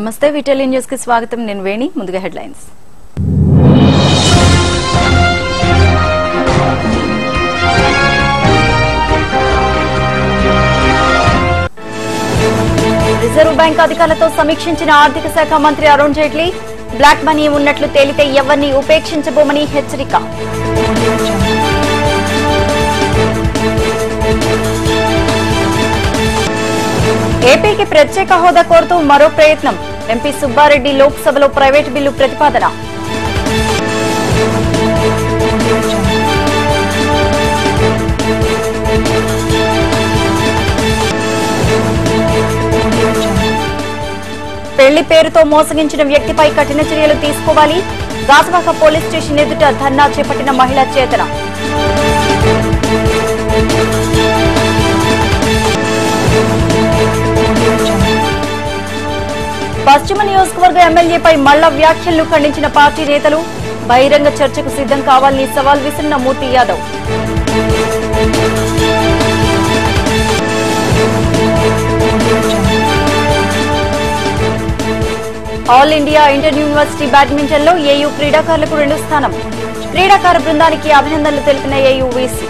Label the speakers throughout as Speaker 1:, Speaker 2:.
Speaker 1: నమస్తే విటెలి న్యూస్ కి స్వాగతం నేను వేణి ముందుగా హెడ్లైన్స్ రిజర్వ్ బ్యాంక్ అధికారులతో సమీక్షించిన ఆర్థిక శాఖ మంత్రి అరుణ్ జైట్లీ బ్లాక్ మనీ ఉన్నట్లు తేలితే ఎవరిని ఉపేక్షించబోమని హెచ్చరిక ఏపీకి ప్రత్యేక హోదా కోరుతూ మరో ప్రయత్నం ఎంపీ సుబ్బారెడ్డి లోక్సభలో ప్రైవేటు బిల్లు ప్రతిపాదన పెళ్లి పేరుతో మోసగించిన వ్యక్తిపై కఠిన చర్యలు తీసుకోవాలి గాజువాక పోలీస్ స్టేషన్ ఎదుట ధర్నా చేపట్టిన మహిళా చేతన పశ్చిమ నియోజకవర్గ ఎమ్మెల్యేపై మళ్ల వ్యాఖ్యలను ఖండించిన పార్టీ నేతలు బహిరంగ చర్చకు సిద్ధం కావాలని సవాల్ విసిరిన Murthy Yadav all India inter university badminton లో ఏయూ క్రీడాకారులకు రెండో స్థానం క్రీడాకార బృందానికి అభినందనలు తెలిపిన ఏయూ వీసీ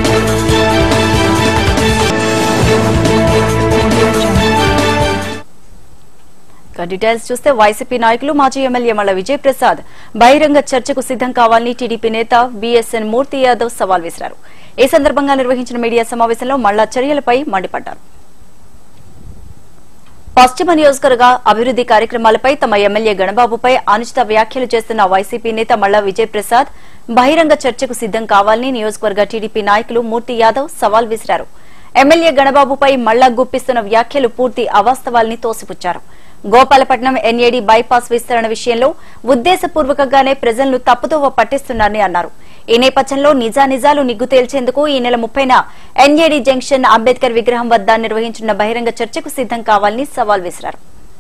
Speaker 1: ఇక డీటెయిల్స్ చూస్తే వైసీపీ నాయకులు మాజీ ఎమ్మెల్యే మల్ల విజయ్ ప్రసాద్ బహిరంగ చర్చకు సిద్ధం కావాలని టీడీపీ నేత బీఎస్ఎన్ మూర్తి యాదవ్ సవాల్ విసిరారు ఈ సందర్భంగా నిర్వహించిన మీడియా సమావేశంలో మళ్ల చర్యలపై మండిపడ్డారు పశ్చిమ నియోజకవర్గ అభివృద్ది కార్యక్రమాలపై తమ ఎమ్మెల్యే గణబాబుపై అనుచిత వ్యాఖ్యలు చేస్తున్న వైసీపీ నేత మల్లా విజయ్ ప్రసాద్ బహిరంగ చర్చకు సిద్ధం కావాలని నియోజకవర్గ టీడీపీ నాయకులు మూర్తి యాదవ్ సవాల్ విసిరారు ఎమ్మెల్యే గణబాబుపై మళ్లా గుప్పిస్తున్న వ్యాఖ్యలు పూర్తి అవాస్తవాల్ని తోసిపుచ్చారు గోపాలపట్నం ఎన్ఏడి బైపాస్ విస్తరణ విషయంలో ఉద్దేశపూర్వకంగానే ప్రజలను తప్పుదోవ పట్టిస్తున్నారని అన్నారు ఈ నేపథ్యంలో నిజానిజాలు నిగ్గు తేల్చేందుకు ఈ నెల ముప్పైన ఎన్ఏడి జంక్షన్ అంబేద్కర్ విగ్రహం వద్ద నిర్వహించిన బహిరంగ చర్చకు సిద్ధం కావాలని సవాల్ విసిరారు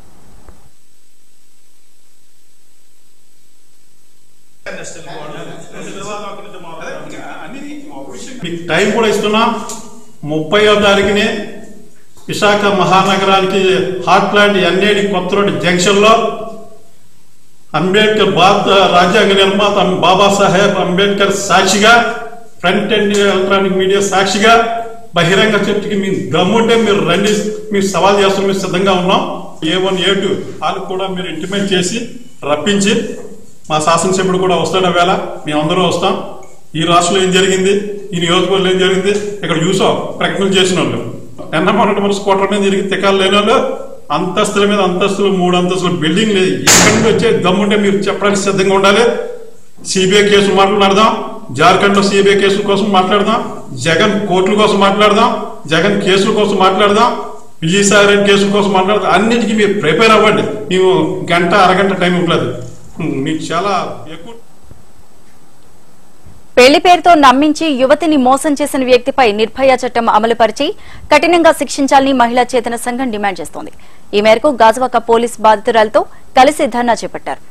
Speaker 2: మీకు టైం కూడా ఇస్తున్నా ముప్పైవ తారీఖునే విశాఖ మహానగరానికి హాట్ ప్లాంట్ ఎన్ఏడి కొత్త రోడ్ జంక్షన్ లో అంబేద్కర్ భారత రాజ్యాంగ నిర్మాత బాబాసాహెబ్ అంబేద్కర్ సాక్షిగా ఫ్రంట్ అండ్ ఎలక్ట్రానిక్ మీడియా సాక్షిగా బహిరంగ చర్చకి మీ దమ్ముంటే మీరు రండి మీరు సవాల్ చేస్తున్న మీరు సిద్ధంగా ఉన్నాం ఏ వన్ ఏ టూ వాళ్ళకి కూడా మీరు ఇంటిమేట్ చేసి రప్పించి మా శాసనసభ్యుడు కూడా వస్తాడు వేళ మేమందరూ వస్తాం ఈ రాష్ట్రంలో ఏం జరిగింది ఈ నియోజకవర్గంలో ఏం జరిగింది ఇక్కడ చూసాం ప్రకటనలు చేసిన వాళ్ళు నిన్న మొన్నటి మన స్కూటర్ మీద తిరిగి తికాలు లేని వాళ్ళు అంతస్తుల మీద అంతస్తులు మూడు అంతస్తుల బిల్డింగ్ లేదు ఎక్కడి నుంచి వచ్చే దమ్ముంటే మీరు చెప్పడానికి సిద్ధంగా ఉండాలి సిబిఐ కేసు మాట్లాడదాం జార్ఖండ్ లో సిబిఐ కేసుల కోసం మాట్లాడదాం జగన్ కోర్టుల కోసం మాట్లాడదాం జగన్ కేసుల కోసం మాట్లాడదాం విజయసాయి రెడ్డి కేసుల కోసం మాట్లాడదాం అన్నిటికీ మీరు ప్రిపేర్ అవ్వండి మేము గంట అరగంట టైం ఇవ్వలేదు మీకు చాలా ఎక్కువ
Speaker 1: పెళ్లి పేరుతో నమ్మించి యువతిని మోసం చేసిన వ్యక్తిపై నిర్భయ చట్టం అమలుపరిచి కఠినంగా శిక్షించాలని మహిళా చేతన సంఘం డిమాండ్ చేస్తోంది ఈ మేరకు గాజువాక పోలీస్ బాధితురాలతో కలిసి ధర్నా చేపట్టారు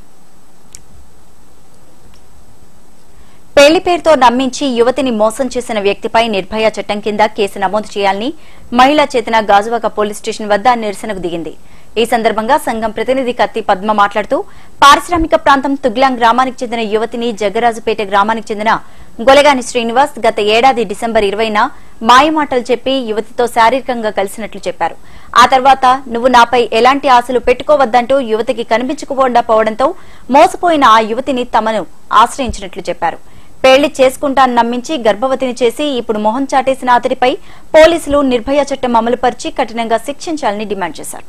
Speaker 1: పెళ్లి పేరుతో నమ్మించి యువతిని మోసం చేసిన వ్యక్తిపై నిర్భయ చట్టం కింద కేసు నమోదు చేయాలని మహిళా చేతన గాజువాక పోలీస్ స్టేషన్ వద్ద నిరసనకు దిగింది ఈ సందర్భంగా సంఘం ప్రతినిధి కత్తి పద్మ మాట్లాడుతూ పారిశ్రామిక ప్రాంతం తుగ్లాం గ్రామానికి చెందిన యువతిని జగ్గరాజుపేట గ్రామానికి చెందిన గొలగాని శ్రీనివాస్ గత ఏడాది డిసెంబర్ ఇరవైన మాయమాటలు చెప్పి యువతితో శారీరకంగా కలిసినట్లు చెప్పారు ఆ తర్వాత నువ్వు నాపై ఎలాంటి ఆశలు పెట్టుకోవద్దంటూ యువతికి కనిపించకుండా పోవడంతో మోసపోయిన ఆ యువతిని తమను ఆశ్రయించినట్లు చెప్పారు పెళ్లి చేసుకుంటాను నమ్మించి గర్భవతిని చేసి ఇప్పుడు మొహం చాటేసిన అతడిపై పోలీసులు నిర్భయ చట్టం అమలుపరిచి కఠినంగా శిక్షించాలని డిమాండ్ చేశారు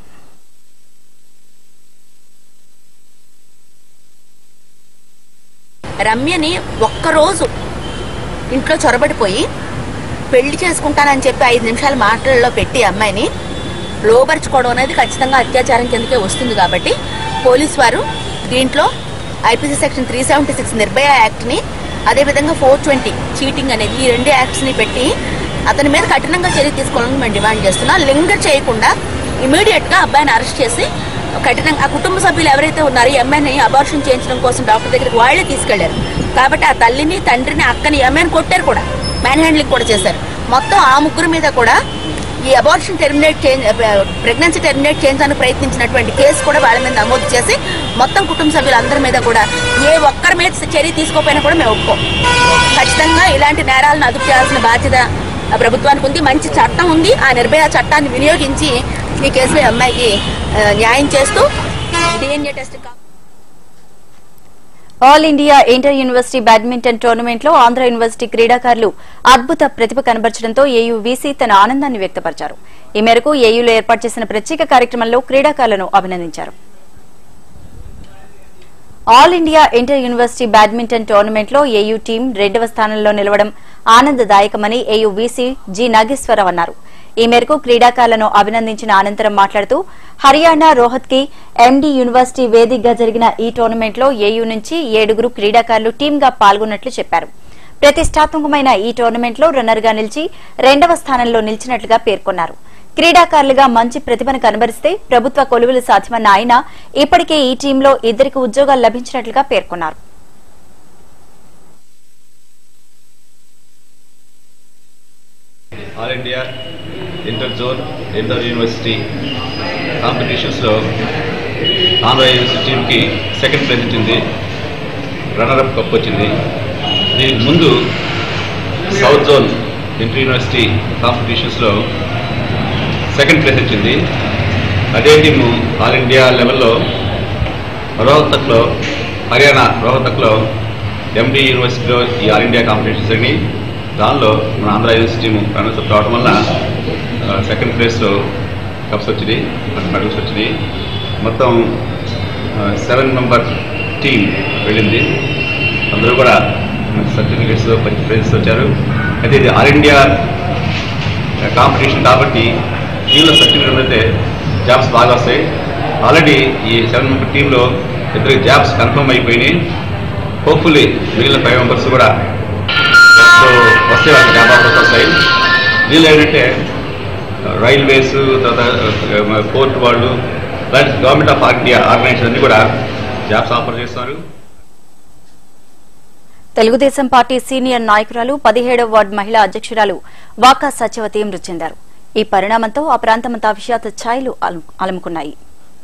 Speaker 3: రమ్యని ఒక్కరోజు ఇంట్లో చొరబడిపోయి పెళ్లి చేసుకుంటానని చెప్పి ఐదు నిమిషాల మాటల్లో పెట్టి అమ్మాయిని లోపరుచుకోవడం అనేది ఖచ్చితంగా అత్యాచారం కిందకే వస్తుంది కాబట్టి పోలీస్ వారు దీంట్లో IPC section three seventy six Nirbhaya యాక్ట్ని అదేవిధంగా ఫోర్ ట్వంటీ చీటింగ్ అనేది ఈ రెండు యాక్ట్స్ని పెట్టి అతని మీద కఠినంగా చర్య తీసుకోవాలని మేము డిమాండ్ చేస్తున్నాం లింగర్ చేయకుండా ఇమీడియట్గా అబ్బాయిని అరెస్ట్ చేసి కఠినంగా ఆ కుటుంబ సభ్యులు ఎవరైతే ఉన్నారో ఈ అమ్మాయిని అబార్షన్ చేయించడం కోసం డాక్టర్ దగ్గరికి వాళ్ళే తీసుకెళ్లారు కాబట్టి ఆ తల్లిని తండ్రిని అక్కని ఈ అమ్మాయిని కొట్టారు కూడా మ్యాన్ హ్యాండ్లింగ్ కూడా చేశారు మొత్తం ఆ ముగ్గురు మీద కూడా ఈ abortion terminate change pregnancy terminate చేయడానికి ప్రయత్నించినటువంటి కేసు కూడా వాళ్ళ మీద నమోదు చేసి మొత్తం కుటుంబ సభ్యులందరి మీద కూడా ఏ ఒక్కరి మీద చర్య తీసుకోకపోయినా కూడా మేము ఒప్పుకోం ఖచ్చితంగా ఇలాంటి నేరాలను అదుపు చేయాల్సిన బాధ్యత ఆ ప్రభుత్వానికి ఉంది మంచి చట్టం ఉంది ఆ నిర్భయ చట్టాన్ని వినియోగించి ఈ కేసులో ఈ అమ్మాయికి ఆ, న్యాయం చేస్తూ డిఎన్ఏ టెస్ట్ కా-
Speaker 1: all India inter university badminton tournament లో ఆంధ్ర యూనివర్సిటీ క్రీడాకారులు అద్భుత ప్రతిభ కనబరచడంతో ఏయూ వీసీ తన ఆనందాన్ని వ్యక్తపరిచారు ఈ మేరకు ఏయూలో ఏర్పాటు చేసిన ప్రత్యేక కార్యక్రమంలో క్రీడాకారులను అభినందించారు all India inter university badminton tournament లో ఏయూ టీం రెండవ స్థానంలో నిలవడం ఆనందదాయకమని ఏయూ వీసీ జి నాగేశ్వరరావు అన్నారు ఈ మేరకు క్రీడాకారులను అభినందించిన అనంతరం మాట్లాడుతూ హర్యానా రోహత్ కి ఎండి యూనివర్సిటీ వేదికగా జరిగిన ఈ టోర్నమెంట్ లో ఏయూ నుంచి ఏడుగురు క్రీడాకారులు టీంగా పాల్గొన్నట్లు చెప్పారు ప్రతిష్టాత్మకమైన ఈ టోర్నమెంట్ లో రన్నర్ గా నిలిచి రెండవ స్థానంలో నిలిచినట్లుగా పేర్కొన్నారు క్రీడాకారులుగా మంచి ప్రతిభను కనబరిస్తే ప్రభుత్వ కొలువులు సాధ్యమన్న ఆయన ఇప్పటికే ఈ టీంలో ఇద్దరికి ఉద్యోగాలు లభించినట్లుగా పేర్కొన్నారు
Speaker 4: all India inter zone inter university కాంపిటీషన్స్లో ఆంధ్ర యూనివర్సిటీ టీంకి సెకండ్ ప్రైజ్ వచ్చింది రన్నరప్ కప్ వచ్చింది దీనికి ముందు సౌత్ జోన్ ఇంటర్ యూనివర్సిటీ కాంపిటీషన్స్లో సెకండ్ ప్రైజ్ వచ్చింది అదే టీము ఆల్ ఇండియా లెవెల్లో రోహతక్లో హర్యానా రోహతక్లో ఎండి యూనివర్సిటీలో ఈ ఆల్ ఇండియా కాంపిటీషన్స్ జరిగి దానిలో మన ఆంధ్ర యూనివర్సిటీ రన్నర్స్ అప్ రావడం వల్ల సెకండ్ ప్లేస్లో కప్స్ వచ్చినాయి మెడల్స్ వచ్చినాయి మొత్తం సెవెన్ మెంబర్ టీం వెళ్ళింది అందరూ కూడా సర్టిఫికేట్స్ మంచి ప్రైజెస్ వచ్చారు అయితే ఇది ఆల్ ఇండియా కాంపిటీషన్ కాబట్టి టీంలో సర్టిఫికేట్ అయితే జాబ్స్ బాగా వస్తాయి ఆల్రెడీ ఈ సెవెన్ మెంబర్ టీంలో ఇద్దరు జాబ్స్ కన్ఫర్మ్ అయిపోయినాయి హోప్ఫుల్లీ మిగిలిన ఫైవ్ మెంబర్స్ కూడా సో వస్తే వాళ్ళకి జాబ్ ఆఫర్స్ వస్తాయి దీనిలో ఏంటంటే రైల్వేస్ తర్వాత పోర్ట్ వాళ్ళు అలాంటి గవర్నమెంట్ ఆఫ్ ఇండియా ఆర్గనైజేషన్ అన్ని కూడా జాబ్స్ ఆఫర్ చేస్తున్నారు
Speaker 1: తెలుగుదేశం పార్టీ సీనియర్ నాయకురాలు పదిహేడవ వార్డు మహిళా అధ్యక్షురాలు వాకా సత్యవతి మృతి చెందారు ఈ పరిణామంతో ఆ ప్రాంతమంతా విషాద ఛాయలు అలు- అలుముకున్నాయి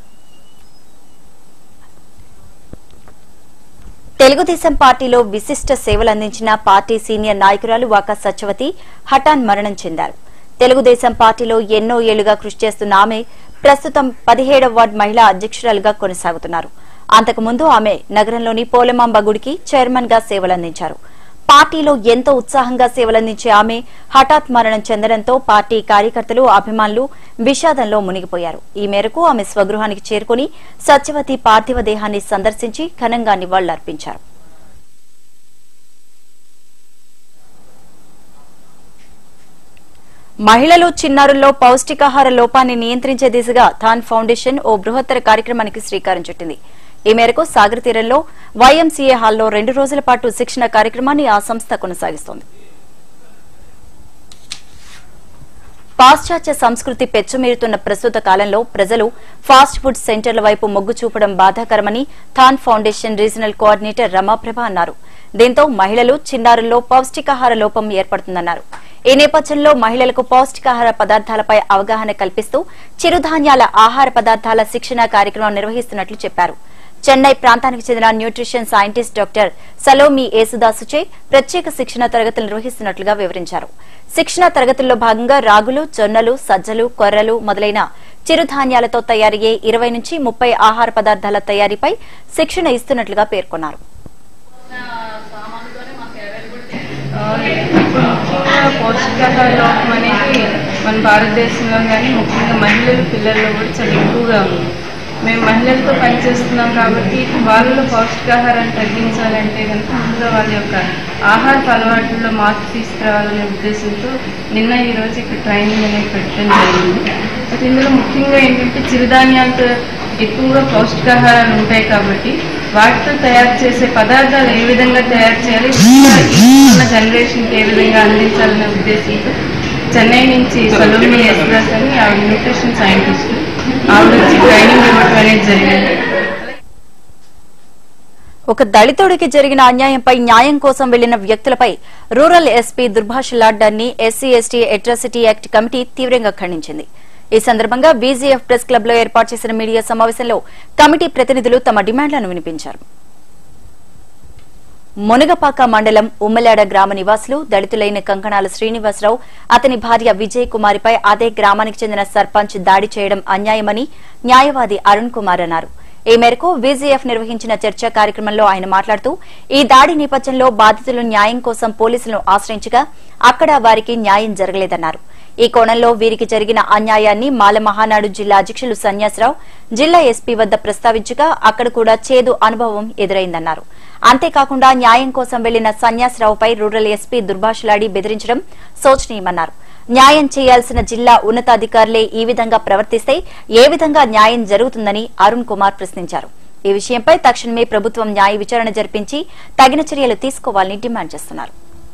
Speaker 1: తెలుగుదేశం పార్టీలో విశిష్ట సేవలందించిన పార్టీ సీనియర్ నాయకురాలు వాకా సత్యవతి హఠాన్ మరణం చెందారు తెలుగుదేశం పార్టీలో ఎన్నో ఏళ్లుగా కృషి చేస్తున్న ఆమె ప్రస్తుతం పదిహేడవ వార్డు మహిళా అధ్యక్షురాలుగా కొనసాగుతున్నారు అంతకుముందు ఆమె నగరంలోని పోలమాంబ గుడికి చైర్మన్ గా సేవలందించారు పార్టీలో ఎంతో ఉత్సాహంగా సేవలందించే ఆమె హఠాత్ మరణం చెందడంతో పార్టీ కార్యకర్తలు అభిమానులు విషాదంలో మునిగిపోయారు ఈ మేరకు ఆమె స్వగృహానికి చేరుకుని సత్యవతి పార్థివ దేహాన్ని సందర్శించి ఘనంగా నివాళులర్పించారు మహిళలు చిన్నారుల్లో పౌష్టికాహార లోపాన్ని నియంత్రించే దిశగా థాన్ ఫౌండేషన్ ఓ బృహత్తర కార్యక్రమానికి శ్రీకారం చుట్టింది ఈ మేరకు సాగర్ తీరంలో వైఎంసీఏ హాల్లో రెండు రోజుల పాటు శిక్షణ కార్యక్రమాన్ని ఆ సంస్థ కొనసాగిస్తోంది పాశ్చాత్య సంస్కృతి పెచ్చుమీరుతున్న ప్రస్తుత కాలంలో ప్రజలు ఫాస్ట్ ఫుడ్ సెంటర్ల వైపు మొగ్గు చూపడం బాధాకరమని Dhan foundation regional coordinator Ramaprabha అన్నారు దీంతో మహిళలు చిన్నారుల్లో పౌష్టికాహార లోపం ఏర్పడుతుందన్నారు ఈ నేపథ్యంలో మహిళలకు పౌష్టికాహార పదార్థాలపై అవగాహన కల్పిస్తూ చిరుధాన్యాల ఆహార పదార్థాల శిక్షణ కార్యక్రమం నిర్వహిస్తున్నట్లు చెప్పారు చెన్నై ప్రాంతానికి చెందిన న్యూట్రిషన్ సైంటిస్ట్ డాక్టర్ సలోమి ఏసుదాసుచే ప్రత్యేక శిక్షణ తరగతులు నిర్వహిస్తున్నట్లుగా వివరించారు శిక్షణ తరగతుల్లో భాగంగా రాగులు జొన్నలు సజ్జలు కొర్రలు మొదలైన చిరుధాన్యాలతో తయారయ్యే ఇరవై నుంచి ముప్పై ఆహార పదార్థాల తయారీపై శిక్షణ ఇస్తున్నట్లుగా పేర్కొన్నారు
Speaker 5: ముఖ్యంగా పౌష్టికాహార లోపం అనేది మన భారతదేశంలో కానీ ముఖ్యంగా మహిళలు పిల్లల్లో కూడా చాలా ఎక్కువగా ఉంది మేము మహిళలతో పనిచేస్తున్నాం కాబట్టి వాళ్ళలో పౌష్టికాహారాన్ని తగ్గించాలంటే కనుక ముందుగా వాళ్ళ యొక్క ఆహారపు అలవాట్లలో మార్పు తీసుకురావాలనే ఉద్దేశంతో నిన్న ఈరోజు ఇక్కడ ట్రైనింగ్ అనేది పెట్టడం జరిగింది అయితే ఇందులో ముఖ్యంగా ఏంటంటే చిరుధాన్యాలతో ఎక్కువగా పౌష్టికాహారాలు ఉంటాయి కాబట్టి వాటితో తయారు చేసే పదార్థాలు ఏ విధంగా తయారు చేయాలి ఇంకా ఉన్న జనరేషన్కి ఏ విధంగా అందించాలనే ఉద్దేశంతో చెన్నై నుంచి సలోమి ఎస్దాస్ అని ఆవిడ న్యూట్రిషన్ సైంటిస్ట్ ఆవిడ వచ్చి ట్రైనింగ్ ఇవ్వడం అనేది జరిగింది
Speaker 1: ఒక దళితుడికి జరిగిన అన్యాయంపై న్యాయం కోసం వెళ్లిన వ్యక్తులపై రూరల్ ఎస్పీ దుర్భాషలాడ్డాన్ని SC ST atrocity act committee తీవ్రంగా ఖండించింది ఈ సందర్భంగా బీజీఎఫ్ ప్రెస్ క్లబ్ లో ఏర్పాటు చేసిన మీడియా సమావేశంలో కమిటీ ప్రతినిధులు తమ డిమాండ్లను వినిపించారు మునగపాక మండలం ఉమ్మలాడ గ్రామ నివాసులు దళితులైన కంకణాల శ్రీనివాసరావు అతని భార్య విజయ్ కుమారిపై అదే గ్రామానికి చెందిన సర్పంచ్ దాడి చేయడం అన్యాయమని న్యాయవాది అరుణ్ కుమార్ అన్నారు ఈ మేరకు వీజీఎఫ్ నిర్వహించిన చర్చా కార్యక్రమంలో ఆయన మాట్లాడుతూ ఈ దాడి నేపథ్యంలో బాధితులు న్యాయం కోసం పోలీసులను ఆశ్రయించగా అక్కడ వారికి న్యాయం జరగలేదన్నారు ఈ కోణంలో వీరికి జరిగిన అన్యాయాన్ని మాల మహానాడు జిల్లా అధ్యక్షులు సన్యాసరావు జిల్లా ఎస్పీ వద్ద ప్రస్తావించగా అక్కడ కూడా చేదు అనుభవం ఎదురైందన్నారు అంతేకాకుండా న్యాయం కోసం వెళ్లిన సన్యాసరావుపై రూరల్ ఎస్పీ దుర్భాషలాడి బెదిరించడం శోచనీయమన్నారు న్యాయం చేయాల్సిన జిల్లా ఉన్నతాధికారులే ఈ విధంగా ప్రవర్తిస్తే ఏ విధంగా న్యాయం జరుగుతుందని అరుణ్ కుమార్ ప్రశ్నించారు ఈ విషయంపై తక్షణమే ప్రభుత్వం న్యాయ విచారణ జరిపించి తగిన చర్యలు తీసుకోవాలని డిమాండ్ చేస్తున్నారు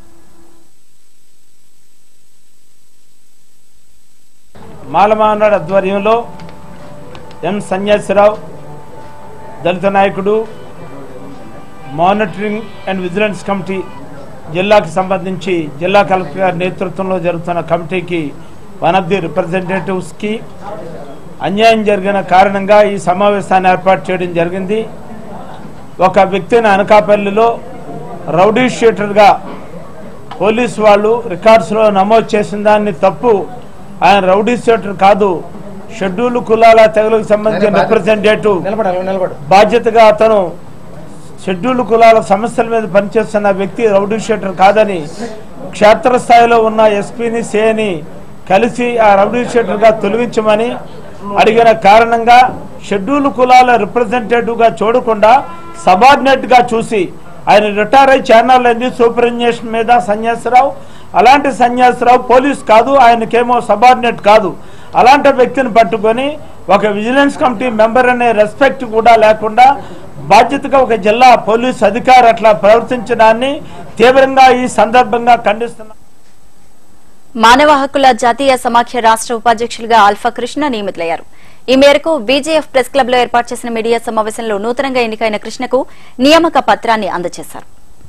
Speaker 6: మాలమానాడు ఆధ్వర్యంలో ఎం సన్యాసిరావు దళిత నాయకుడు మానిటరింగ్ అండ్ విజిలెన్స్ కమిటీ జిల్లాకి సంబంధించి జిల్లా కలెక్టర్ గారి నేతృత్వంలో జరుగుతున్న కమిటీకి వన్ ఆఫ్ ది రిప్రజెంటేటివ్స్కి అన్యాయం జరిగిన కారణంగా ఈ సమావేశాన్ని ఏర్పాటు చేయడం జరిగింది ఒక వ్యక్తిని అనకాపల్లిలో రౌడీ షీటర్గా పోలీసు వాళ్ళు రికార్డ్స్లో నమోదు చేసిన దాన్ని తప్పు ఆయన రౌడీ షీటర్ కాదు షెడ్యూల్ కులాల తెగలకు సంబంధించిన రిప్రజెంటేటివ్ బాధ్యతగా అతను షెడ్యూల్ కులాల సమస్యల మీద పనిచేస్తున్న వ్యక్తి రౌడీ షీటర్ కాదని క్షేత్రస్థాయిలో ఉన్న ఎస్పీని సేని కలిసి ఆ రౌడీ షీటర్గా తొలగించమని అడిగిన కారణంగా షెడ్యూల్ కులాల రిప్రజెంటేటివ్ గా చూడకుండా సబార్డినేట్ గా చూసి ఆయన రిటైర్ అయి ఛానల్ అయింది సూపరింజేషన్ మీద సన్యాసరావు అలాంటి సన్యాసరావు పోలీస్ కాదు ఆయనకేమో సబార్డినేట్ కాదు అలాంటి వ్యక్తిని పట్టుకొని ఒక విజిలెన్స్ కమిటీ మెంబర్ అనే రెస్పెక్ట్ కూడా లేకుండా బాధ్యతగా ఒక జిల్లా పోలీస్ అధికారి అట్లా ప్రవర్తించడాన్ని తీవ్రంగా ఈ సందర్భంగా ఖండిస్తున్నాం
Speaker 1: మానవ హక్కుల జాతీయ సమాఖ్య రాష్ట్ర ఉపాధ్యక్షులుగా ఆల్ఫా కృష్ణ నియమితులయ్యారు ఈ మేరకు బీజేఎఫ్ ప్రెస్ క్లబ్ లో ఏర్పాటు చేసిన మీడియా సమావేశంలో నూతనంగా ఎన్నికైన కృష్ణకు నియామక పత్రాన్ని అందజేశారు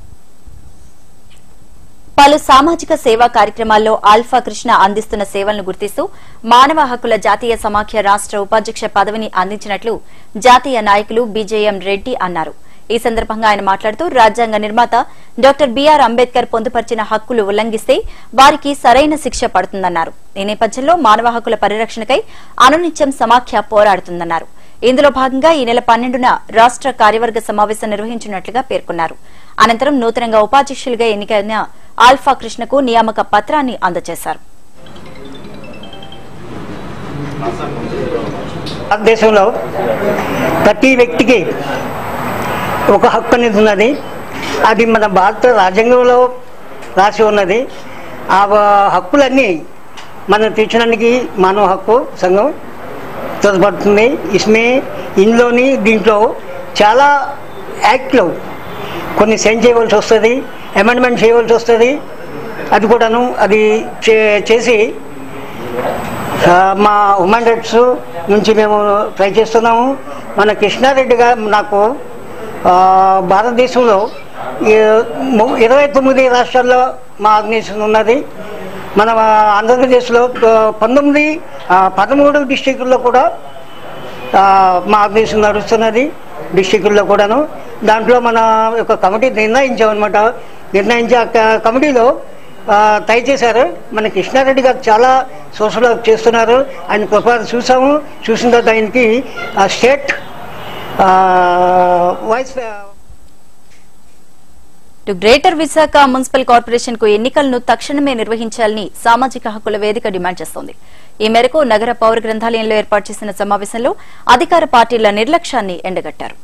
Speaker 1: పలు సామాజిక సేవా కార్యక్రమాల్లో ఆల్ఫా కృష్ణ అందిస్తున్న సేవలను గుర్తిస్తూ మానవ హక్కుల జాతీయ సమాఖ్య రాష్ట్ర ఉపాధ్యక్ష పదవిని అందించినట్లు జాతీయ నాయకులు బీజేఎం రెడ్డి అన్నారు ఈ సందర్భంగా ఆయన మాట్లాడుతూ రాజ్యాంగ నిర్మాత డాక్టర్ బీఆర్ అంబేద్కర్ పొందుపరిచిన హక్కులు ఉల్లంఘిస్తే వారికి సరైన శిక్ష పడుతుందన్నారు ఈ నేపథ్యంలో మానవ హక్కుల పరిరక్షణకై అనునిత్యం సమాఖ్య పోరాడుతుందన్నారు ఇందులో భాగంగా ఈ నెల పన్నెండున రాష్ట్ర కార్యవర్గ సమావేశం నిర్వహించినట్లుగా పేర్కొన్నారు అనంతరం నూతనంగా ఉపాధ్యక్షులుగా ఎన్నికైన ఆల్ఫా కృష్ణకు నియామక పత్రాన్ని అందజేశారు
Speaker 7: భారతదేశంలో ప్రతి వ్యక్తికి ఒక హక్కు అనేది ఉన్నది అది మన భారత రాజ్యాంగంలో రాసి ఉన్నది ఆ వ- హక్కులన్నీ మనం తీర్చడానికి మానవ హక్కు సంఘం తోడ్పడుతుంది ఇస్మే ఇందులోని దీంట్లో చాలా యాక్ట్లు కొన్ని సైన్ చేయవలసి వస్తుంది అమెండ్మెంట్ చేయవలసి వస్తుంది అది కూడాను అది చే- చేసి ఆ, మా ఉమెన్ రైట్స్ నుంచి మేము ట్రై చేస్తున్నాము మన కృష్ణారెడ్డి గారు నాకు ఆ, భారతదేశంలో ఈ- ము- ఇరవై తొమ్మిది రాష్ట్రాల్లో మా ఆర్గనైజేషన్ ఉన్నది మన ఆంధ్రప్రదేశ్లో ఆ, పంతొమ్మిది ఆ, పదమూడు డిస్టిక్ల్లో కూడా ఆ, మా ఆర్గనైజేషన్ నడుస్తున్నది డిస్టిక్ల్లో కూడాను దాంట్లో మన యొక్క కమిటీ నిర్ణయించామన్నమాట నిర్ణయించి ఆ క- కమిటీలో ఆ, తయ చేశారు మన కృష్ణారెడ్డి గారు చాలా సోషల్ వర్క్ చేస్తున్నారు ఆయన ప్రొఫైల్ చూసాము చూసిన తర్వాత ఆయనకి ఆ స్టేట్ ఆ, వైస్
Speaker 1: టు గ్రేటర్ విశాఖ మున్సిపల్ కార్పొరేషన్ కు ఎన్నికలను తక్షణమే నిర్వహించాలని సామాజిక హక్కుల వేదిక డిమాండ్ చేస్తోంది ఈ మేరకు నగర పౌర గ్రంథాలయంలో ఏర్పాటు చేసిన సమావేశంలో అధికార పార్టీల నిర్లక్ష్యాన్ని ఎండగట్టారు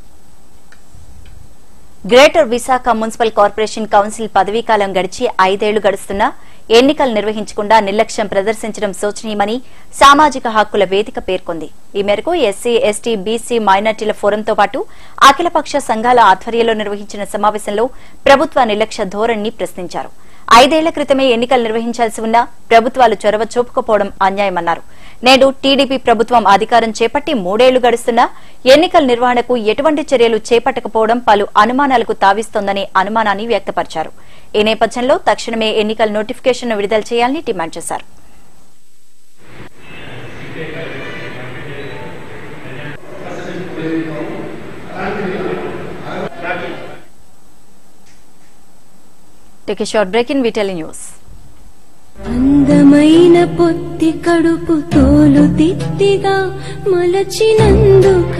Speaker 1: greater Visakha municipal corporation council పదవీకాలం గడిచి ఐదేళ్లు గడుస్తున్నా ఎన్నికలు నిర్వహించకుండా నిర్లక్ష్యం ప్రదర్శించడం శోచనీయమని సామాజిక హక్కుల వేదిక పేర్కొంది ఈ మేరకు ఎస్సీ ఎస్టీ బీసీ మైనార్టీల ఫోరంతో పాటు అఖిలపక్ష సంఘాల ఆధ్వర్యంలో నిర్వహించిన సమావేశంలో ప్రభుత్వ నిర్లక్ష్య ధోరణిని ప్రశ్నించారు ఐదేళ్ల క్రితమే ఎన్నికలు నిర్వహించాల్సి ఉన్నా ప్రభుత్వాలు చొరవ చూపకపోవడం అన్యాయమన్నారు నేడు టీడీపీ ప్రభుత్వం అధికారం చేపట్టి మూడేళ్లు గడుస్తున్నా ఎన్నికల నిర్వహణకు ఎటువంటి చర్యలు చేపట్టకపోవడం పలు అనుమానాలకు తావిస్తోందనే అనుమానాన్ని వ్యక్తపరిచారు ఈ నేపథ్యంలో తక్షణమే ఎన్నికల నోటిఫికేషన్ను విడుదల చేయాలని డిమాండ్ చేశారు టేక్ షార్ట్ బ్రేక్ ఇన్ విటెలి న్యూస్
Speaker 8: అందమైన పొత్తి కడుపు తోలు తిత్తిగా మలచినందుక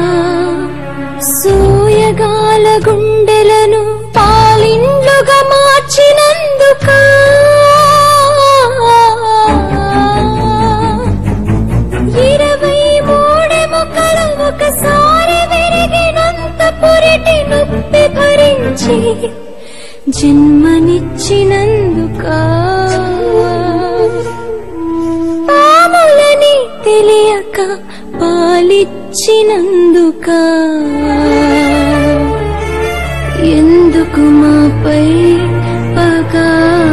Speaker 8: సోయగాల గుండెలను పాలిండ్లుగా మార్చినందుక ఇరవై మూడెముకలు ఒకసారి విరిగినంత పురిటి నొప్పి భరించి జన్మనిచ్చినందుక పాములని తెలియక పాలిచ్చినందుక ఎందుకు మాపై పగా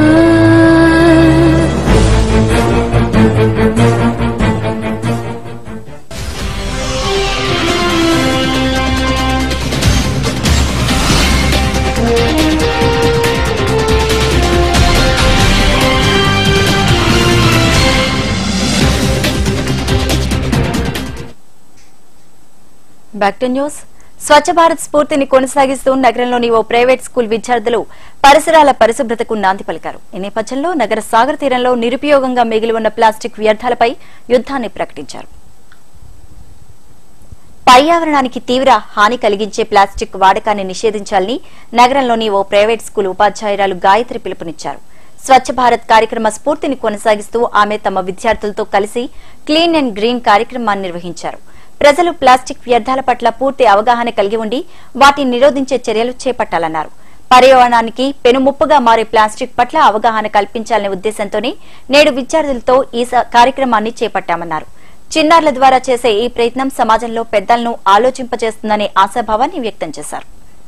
Speaker 1: back to news Swachh Bharat స్ఫూర్తిని కొనసాగిస్తూ నగరంలోని ఓ ప్రైవేట్ స్కూల్ విద్యార్థులు పరిసరాల పరిశుభ్రతకు నాంది పలికారు ఈ నేపథ్యంలో నగర సాగర్ తీరంలో నిరుపయోగంగా మిగిలి ఉన్న ప్లాస్టిక్ వ్యర్థాలపై యుద్ధాన్ని ప్రకటించారు పర్యావరణానికి తీవ్ర హాని కలిగించే ప్లాస్టిక్ వాడకాన్ని నిషేధించాలని నగరంలోని ఓ ప్రైవేట్ స్కూల్ ఉపాధ్యాయురాలు గాయత్రి పిలుపునిచ్చారు స్వచ్ఛ భారత్ కార్యక్రమ స్ఫూర్తిని కొనసాగిస్తూ ఆమె తమ విద్యార్థులతో కలిసి క్లీన్ అండ్ గ్రీన్ కార్యక్రమాన్ని నిర్వహించారు ప్రజలు ప్లాస్టిక్ వ్యర్థాల పట్ల పూర్తి అవగాహన కలిగి ఉండి వాటిని నిరోధించే చర్యలు చేపట్టాలన్నారు పర్యావరణానికి పెనుముప్పుగా మారే ప్లాస్టిక్ పట్ల అవగాహన కల్పించాలనే ఉద్దేశంతోనే నేడు విద్యార్థులతో ఈ స- కార్యక్రమాన్ని చేపట్టామన్నారు చిన్నారుల ద్వారా చేసే ఈ ప్రయత్నం సమాజంలో పెద్దలను ఆలోచింపజేస్తుందనే ఆశాభావాన్ని వ్యక్తం చేశారు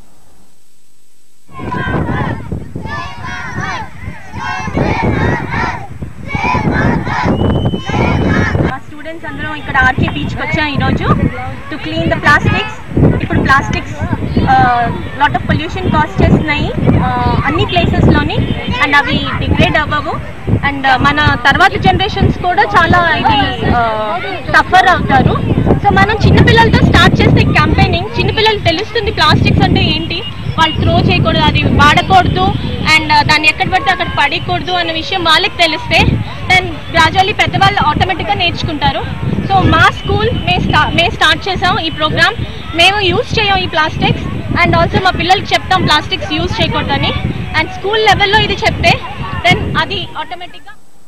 Speaker 9: మా స్టూడెంట్స్ అందరం ఇక్కడ ఆర్కే బీచ్కి వచ్చాం ఈరోజు టు క్లీన్ ద ప్లాస్టిక్స్ ఇప్పుడు plastics lot of pollution caused చేస్తున్నాయి uh, అన్ని ప్లేసెస్లోని అండ్ అవి డిగ్రేడ్ అవ్వవు అండ్ మన తర్వాత జనరేషన్స్ కూడా చాలా ఇది సఫర్ అవుతారు సో మనం చిన్నపిల్లలతో స్టార్ట్ చేస్తే క్యాంపెయినింగ్ చిన్నపిల్లలకు తెలుస్తుంది ప్లాస్టిక్స్ అంటే ఏంటి వాళ్ళు త్రో చేయకూడదు అది వాడకూడదు అండ్ దాన్ని ఎక్కడ పడితే అక్కడ పడకూడదు అన్న విషయం వాళ్ళకి తెలిస్తే దెన్ గ్రాజువల్లీ పెద్దవాళ్ళు ఆటోమేటిక్గా నేర్చుకుంటారు సో మా స్కూల్ మే స్టా మే స్టార్ట్ చేసాం ఈ ప్రోగ్రామ్ మేము యూజ్ చేయం ఈ ప్లాస్టిక్స్ అండ్ ఆల్సో మా పిల్లలకి చెప్తాం ప్లాస్టిక్స్ యూజ్ చేయకూడదని అండ్ స్కూల్ లెవెల్లో ఇది చెప్తే దెన్ అది ఆటోమేటిక్గా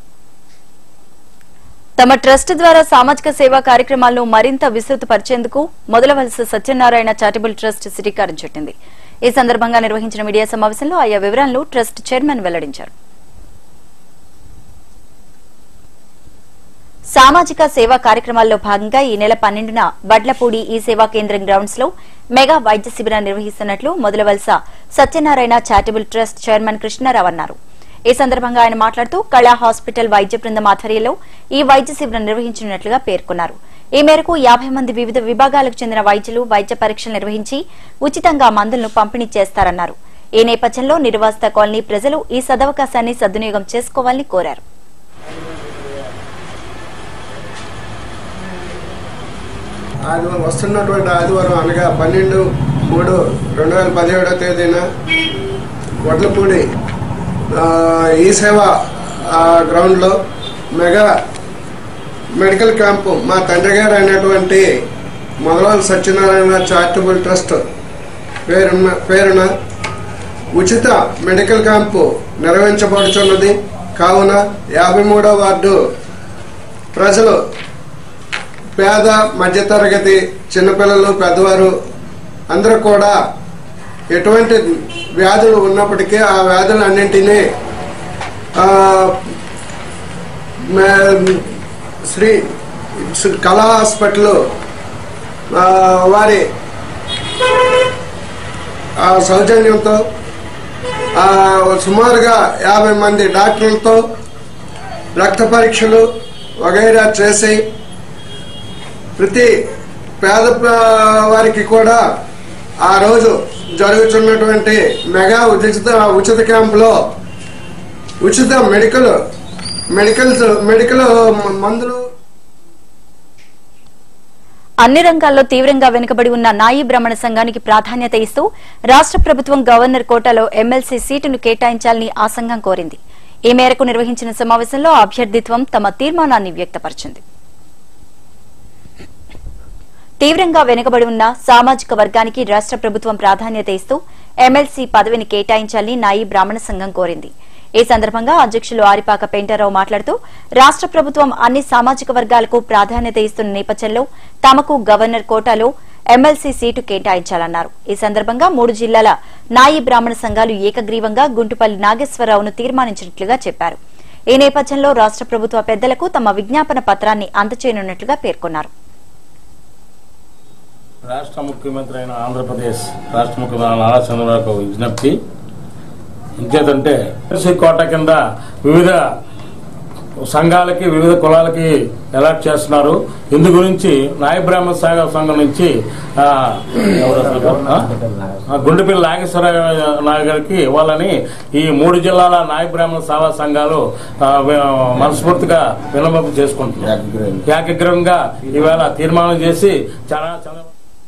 Speaker 1: తమ ట్రస్ట్ ద్వారా సామాజిక సేవా కార్యక్రమాలను మరింత విస్తృతపరిచేందుకు మొదలవలస సత్యనారాయణ చారిటబుల్ ట్రస్ట్ శ్రీకారం చుట్టింది ఈ సందర్భంగా నిర్వహించిన మీడియా సమావేశంలో ఆయా వివరాలను ట్రస్ట్ చైర్మన్ వెల్లడించారు సామాజిక సేవా కార్యక్రమాల్లో భాగంగా ఈ నెల పన్నెండున వడ్లపూడి ఈ సేవా కేంద్రం గ్రౌండ్స్ లో మెగా వైద్య శిబిరాన్ని నిర్వహిస్తున్నట్లు Modalavalasa Satyanarayana charitable trust chairman Krishnarao అన్నారు ఈ సందర్భంగా ఆయన మాట్లాడుతూ కళా హాస్పిటల్ వైద్య బృందం ఆధ్వర్యంలో ఈ వైద్య శిబిరం నిర్వహించినట్లుగా పేర్కొన్నారు ఈ మేరకు యాభై మంది వివిధ విభాగాలకు చెందిన వైద్యులు వైద్య పరీక్షలు నిర్వహించి ఉచితంగా మందులను పంపిణీ చేస్తారన్నారు ఈ నేపథ్యంలో నిర్వాసిత కాలనీ ప్రజలు ఈ సదవకాశాన్ని సద్వినియోగం చేసుకోవాలని కోరారు
Speaker 10: ఆదివారం వస్తున్నటువంటి ఆదివారం అనగా పన్నెండు మూడు రెండు వేల పదిహేడో తేదీన వడ్లపూడి ఆ, ఈ సేవ ఆ, గ్రౌండ్లో మెగా మెడికల్ క్యాంపు మా తండ్రి గారు అయినటువంటి మొదలవాళ్ళ సత్యనారాయణ చారిటబుల్ ట్రస్ట్ పేరున్న పేరున ఉచిత మెడికల్ క్యాంపు నిర్వహించబడుచున్నది కావున యాభై మూడో వార్డు ప్రజలు పేద మధ్యతరగతి చిన్నపిల్లలు పెద్దవారు అందరూ కూడా ఎటువంటి వ్యాధులు ఉన్నప్పటికీ ఆ వ్యాధులన్నింటినీ ఆ, మే- శ్రీ శ్రీ కళా హాస్పిటల్ ఆ, వారి ఆ, సౌజన్యంతో ఆ, సుమారుగా యాభై మంది డాక్టర్లతో రక్త పరీక్షలు వగైరా చేసి ప్రతి పేద ప్ర- వారికి కూడా ఆ రోజు జరుగుతున్నటువంటి మెగా ఉచిత ఉచిత క్యాంపులో ఉచిత మెడికల్ మెడికల్ మెడికల్ మందులు
Speaker 1: అన్ని రంగాల్లో తీవ్రంగా వెనుకబడి ఉన్న నాయీ బ్రాహ్మణ సంఘానికి ప్రాధాన్యత ఇస్తూ రాష్ట్ర ప్రభుత్వం గవర్నర్ కోటాలో ఎమ్మెల్సీ సీటును కేటాయించాలని ఆ సంఘం కోరింది ఈ మేరకు నిర్వహించిన సమావేశంలో అభ్యర్థిత్వం తమ తీర్మానాన్ని వ్యక్తపరిచింది తీవ్రంగా వెనుకబడి ఉన్న సామాజిక వర్గానికి రాష్ట్ర ప్రభుత్వం ప్రాధాన్యత ఇస్తూ ఎమ్మెల్సీ పదవిని కేటాయించాలని నాయీ బ్రాహ్మణ సంఘం కోరింది ఈ సందర్భంగా అధ్యక్షులు ఆరిపాక పెంటారావు మాట్లాడుతూ రాష్ట్ర ప్రభుత్వం అన్ని సామాజిక వర్గాలకు ప్రాధాన్యత ఇస్తున్న నేపథ్యంలో తమకు గవర్నర్ కోటాలో ఎమ్మెల్సీ సీటు కేటాయించాలన్నారు ఈ సందర్భంగా మూడు జిల్లాల నాయీ బ్రాహ్మణ సంఘాలు ఏకగ్రీవంగా గుంటుపల్లి నాగేశ్వరరావును తీర్మానించినట్లుగా చెప్పారు ఈ నేపథ్యంలో రాష్ట్ర ప్రభుత్వ పెద్దలకు తమ విజ్ఞాపన పత్రాన్ని అందచేయనున్నట్లుగా పేర్కొన్నారు
Speaker 6: రాష్ట్ర ముఖ్యమంత్రి అయిన ఆంధ్రప్రదేశ్ రాష్ట్ర ముఖ్యమంత్రి నారా చంద్రబాబు విజ్ఞప్తి ఇంకేదంటే ఎస్సీ కోట కింద వివిధ సంఘాలకి వివిధ కులాలకి అలాట్ చేస్తున్నారు ఇందు గురించి నాయ బ్రాహ్మణ సాగ సంఘం నుంచి ఆ, ఎవరు అసలు? ఆ? ఆ, గుండెపల్లి నాగేశ్వర నాయక్ గారికి ఇవ్వాలని ఈ మూడు జిల్లాల నాయ బ్రాహ్మణ సేవా సంఘాలు ఆ, వి- మనస్ఫూర్తిగా విన్నపం చేసుకుంటున్నారు ఏకగ్రహంగా ఈవేళ తీర్మానం చేసి చాలా చాలా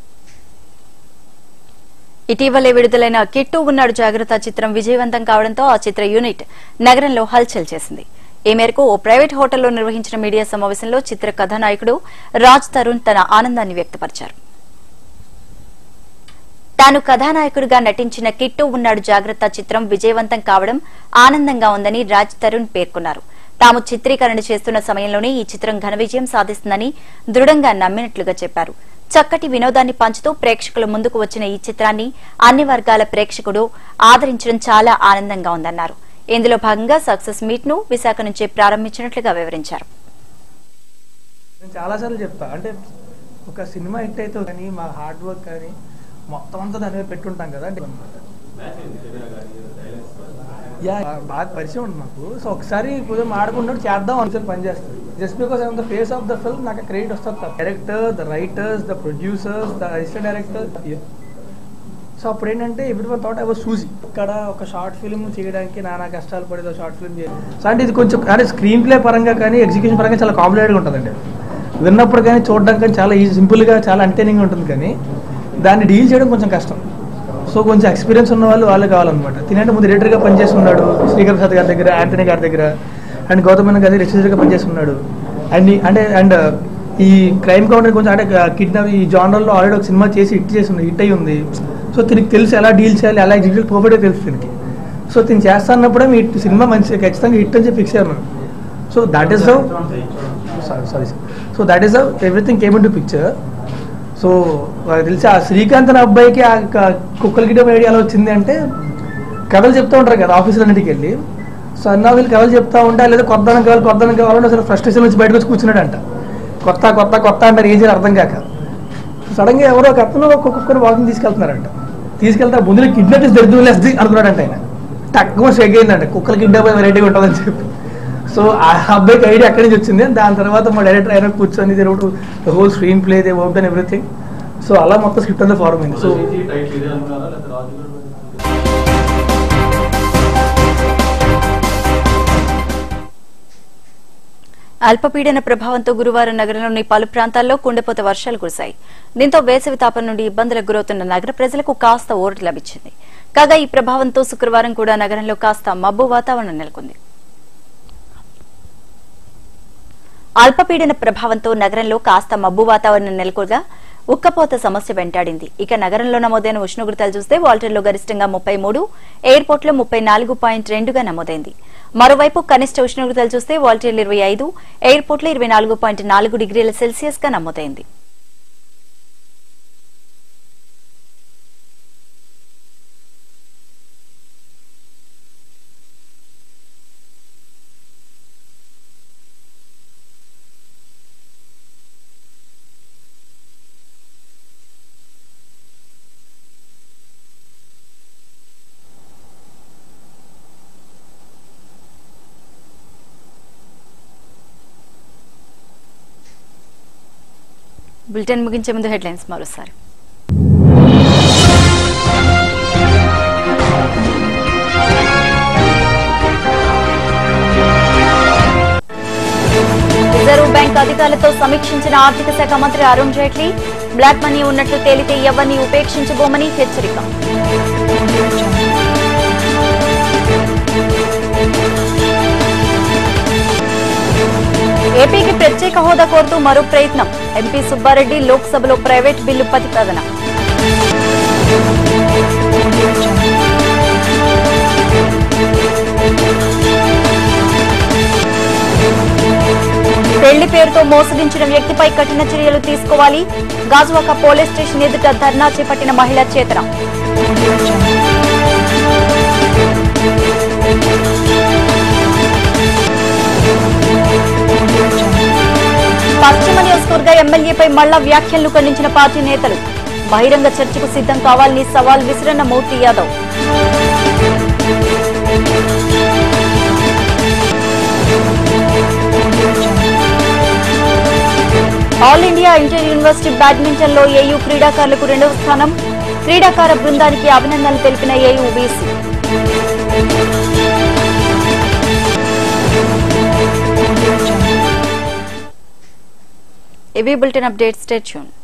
Speaker 1: ఇటీవలే విడుదలైన కిట్టు ఉన్నాడు జాగ్రత్త చిత్రం విజయవంతం కావడంతో ఆ చిత్ర యూనిట్ నగరంలో హల్చల్ చేసింది ఈ మేరకు ఓ ప్రైవేట్ హోటల్లో నిర్వహించిన మీడియా సమావేశంలో చిత్ర కథానాయకుడు రాజ్ తరుణ్ తన ఆనందాన్ని వ్యక్తపరిచారు తాను కథానాయకుడిగా నటించిన కిట్టు ఉన్నాడు జాగ్రత్త చిత్రం విజయవంతం కావడం ఆనందంగా ఉందని రాజ్ తరుణ్ పేర్కొన్నారు తాము చిత్రీకరణ చేస్తున్న సమయంలోనే ఈ చిత్రం ఘన విజయం సాధిస్తుందని దృఢంగా నమ్మినట్లుగా చెప్పారు చక్కటి వినోదాన్ని పంచుతూ ప్రేక్షకుల ముందుకు వచ్చిన ఈ చిత్రాన్ని అన్ని వర్గాల ప్రేక్షకుడు ఆదరించడం చాలా ఆనందంగా ఉందన్నారు ఇందులో భాగంగా సక్సెస్ మీట్ ను విశాఖ నుంచి ప్రారంభించినట్లుగా వివరించారు
Speaker 11: నేను చాలాసార్లు చెప్తా అంటే ఒక సినిమా హిట్ అయితే కానీ మా హార్డ్ వర్క్ కానీ మొత్తం అంతా దాని మీద పెట్టుంటాం కదా అంటే యా బాగా పరిచయం ఉంది మాకు సో ఒకసారి కొంచెం ఆడుకుంటూ చేద్దాం అనుసరి పని చేస్తుంది just because I'm the face of the film నాకు క్రెడిట్ వస్తుంది director the writers the producers the assistant director so అప్పుడు ఏంటంటే everyone thought I was చూసి ఇక్కడ ఒక షార్ట్ ఫిల్మ్ చేయడానికి నానా కష్టాలు పడేదో షార్ట్ ఫిల్మ్ చేయాలి సో అంటే ఇది కొంచెం అంటే స్క్రీన్ ప్లే పరంగా కానీ ఎగ్జిక్యూషన్ పరంగా చాలా కాంప్లికేటెడ్గా ఉంటుందండి విన్నప్పుడు కానీ చూడడం కానీ చాలా ఈజీ సింపుల్గా చాలా ఎంటర్టైనింగ్ ఉంటుంది కానీ దాన్ని డీల్ చేయడం కొంచెం కష్టం సో కొంచెం ఎక్స్పీరియన్స్ ఉన్న వాళ్ళు వాళ్ళు కావాలన్నమాట తినంటే ముందు ఎడిటర్గా పనిచేసి ఉన్నాడు శ్రీకర్ ప్రసాద్ గారి దగ్గర యాంటనీ గారి దగ్గర అండ్ గౌతమ్ గారి దగ్గర రిసెర్చర్గా పనిచేసి ఉన్నాడు అండ్ ఈ- అంటే అండ్ ఈ క్రైమ్ కౌంటర్ కొంచెం అంటే కిడ్నాప్ ఈ జానర్లో ఆల్రెడీ ఒక సినిమా చేసి హిట్ చేసి ఉంది హిట్ అయ్యి ఉంది సో తినకి తెలుసు ఎలా డీల్ చేయాలి ఎలా ఎగ్జిక్యూట్ పర్ఫెక్ట్గా తెలుసు తినకి సో తిని చేస్తా అన్నప్పుడే మీ సినిమా మంచి ఖచ్చితంగా హిట్ అని చెప్పి ఫిక్స్ అయ్యాను so that is how sorry sorry so that is how everything came into picture so నాకు తెలిసి ఆ శ్రీకాంత్ అనే అబ్బాయికి ఆ క- కుక్కల గిడ్డం ఐడియా ఎలా వచ్చింది అంటే కథలు చెప్తూ ఉంటారు కదా ఆఫీసులన్నిటికి వెళ్ళి సో అన్న వీళ్ళు కథలు చెప్తా ఉంటా లేదా కొత్తదనం కావాలి కొత్తదనం కావాలంటే అసలు ఫ్రస్ట్రేషన్ నుంచి బయటకు వచ్చి కూర్చున్నాడంట కొత్త కొత్త కొత్త అంటారు ఏం చేయాలి అర్థం కాక సడన్గా ఎవరో ఒక అతను ఒక కుక్కని వాకింగ్ తీసుకెళ్తున్నారంట తీసుకెళ్తే ముందు కిడ్నాప్ చేసి దరిద్రం లేస్తుంది అనుకున్నాడంట ఆయన తక్కువ షేక్ అయిందంట కుక్కల కిడ్నాప్ వెరైటీగా ఉంటుందని చెప్పి సో ఆ అబ్బాయికి ఐడియా అక్కడి నుంచి వచ్చింది దాని తర్వాత మా డైరెక్టర్ అయినా కూర్చొని the whole screenplay they work and everything so అలా మొత్తం స్క్రిప్ట్ అంతా ఫార్మ్ అయింది సో
Speaker 1: అల్పపీడన ప్రభావంతో గురువారం నగరంలోని పలు ప్రాంతాల్లో కుండపోత వర్షాలు కురిశాయి దీంతో వేసవి తాపం నుండి ఇబ్బందులకు గురవుతున్న నగర ప్రజలకు కాస్త ఊరట లభించింది కాగా ఈ ప్రభావంతో శుక్రవారం కూడా నగరంలో కాస్త మబ్బు వాతావరణం నెలకొంది అల్పపీడన ప్రభావంతో నగరంలో కాస్త మబ్బు వాతావరణం నెలకొగా ఉక్కపోత సమస్య వెంటాడింది ఇక నగరంలో నమోదైన ఉష్ణోగ్రతలు చూస్తే వాల్టర్లో గరిష్టంగా ముప్పై మూడు ఎయిర్పోర్ట్లో ముప్పై నాలుగు పాయింట్ రెండుగా నమోదైంది మరోవైపు కనిష్ట ఉష్ణోగ్రతలు చూస్తే వాల్టర్లో ఇరవై ఐదు ఎయిర్పోర్ట్లో ఇరవై నాలుగు పాయింట్ నాలుగు డిగ్రీల సెల్సియస్ గా నమోదైంది బులెటిన్ ముగించే ముందు హెడ్లైన్స్ మరోసారి రిజర్వ్ బ్యాంక్ అధికారులతో సమీక్షించిన ఆర్థిక శాఖ మంత్రి అరుణ్ జైట్లీ బ్లాక్ మనీ ఉన్నట్లు తేలితే ఎవరిని ఉపేక్షించబోమని హెచ్చరిక ఏపీకి ప్రత్యేక హోదా కోరుతూ మరో ప్రయత్నం ఎంపీ సుబ్బారెడ్డి లోక్సభలో ప్రైవేట్ బిల్లు ప్రతిపాదన పెళ్లి పేరుతో మోసగించిన వ్యక్తిపై కఠిన చర్యలు తీసుకోవాలి గాజువాక పోలీస్ స్టేషన్ ఎదుట ధర్నా చేపట్టిన మహిళా చేతన పశ్చిమ నియోజకవర్గ ఎమ్మెల్యేపై మళ్లా వ్యాఖ్యలు ఖండించిన పార్టీ నేతలు బహిరంగ చర్చకు సిద్ధం కావాలని సవాల్ విసిరన్న Murthy Yadav all India inter university badminton లో ఏయూ క్రీడాకారులకు రెండవ స్థానం క్రీడాకార బృందానికి అభినందనలు తెలిపిన ఏయూ వీసీ ఇవి బులెటిన్ అప్డేట్ స్టేట్ చూన్